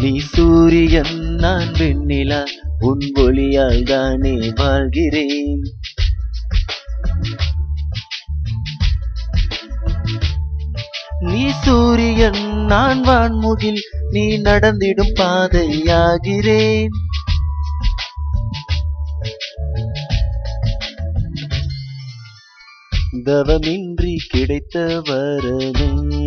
நீ சூரியன் நான் வெண்ணிலா உன் ஒளியால் தானே வாழ்கிறேன் நீ சூரியன் நான் வான்முகில் நீ நடந்திடும் பாதையாகிறேன் தவமின்றி கிடைத்த வரமே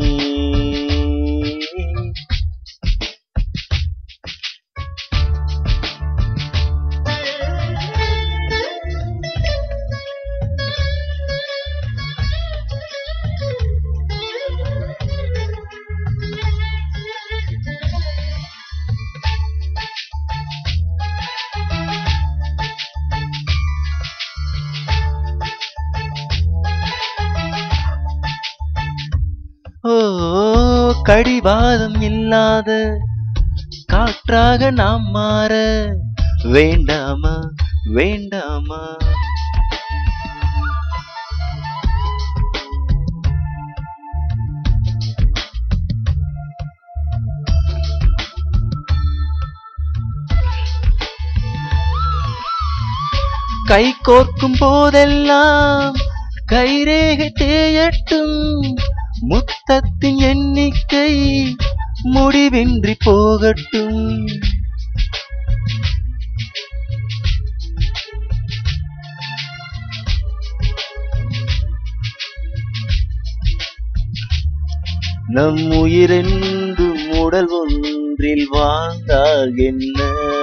ஓ கடிவாதம் இல்லாத காற்றாக நாம் மாற வேண்டாமா வேண்டாமா கை கோர்க்கும் போதெல்லாம் கைரேகை தேயட்டும் முத்தத்தின் எண்ணிக்கை முடிவின்றி போகட்டும் நம் உயிரென்றும் உடல் ஒன்றில் வாழ்ந்தால் என்ன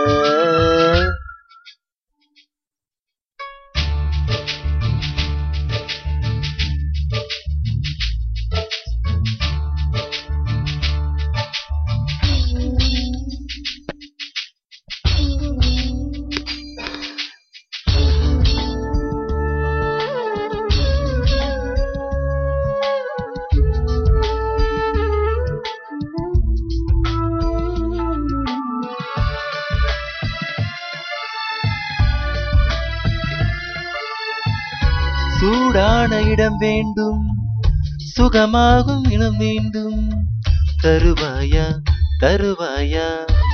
சூடான இடம் வேண்டும் சுகமாகும் இடம் வேண்டும் தருவாயா தருவாயா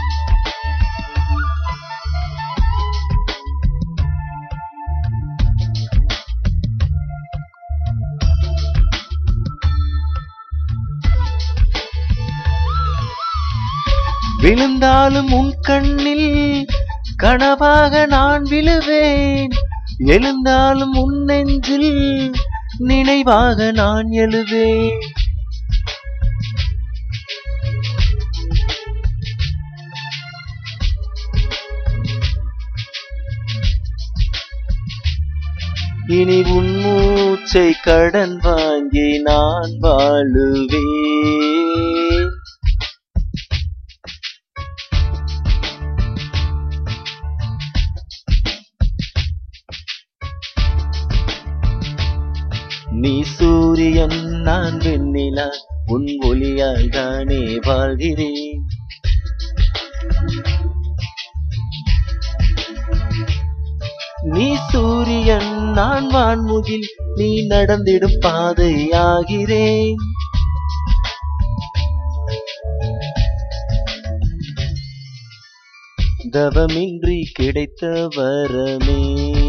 விழுந்தாலும் உன் கண்ணில் கனவாக நான் விழுவேன் எழுந்தாலும் உன் நெஞ்சில் நினைவாக நான் எழுவேன் இனி உன் மூச்சை கடன் வாங்கி நான் வாழுவேன் நீ சூரியன் நான் வெண்ணிலா உன் ஒளியால் தானே வாழ்கிறேன் நீ சூரியன் நான் வான்முகில் நீ நடந்திடும் பாதையாகிறேன் தவமின்றி கிடைத்த வரமே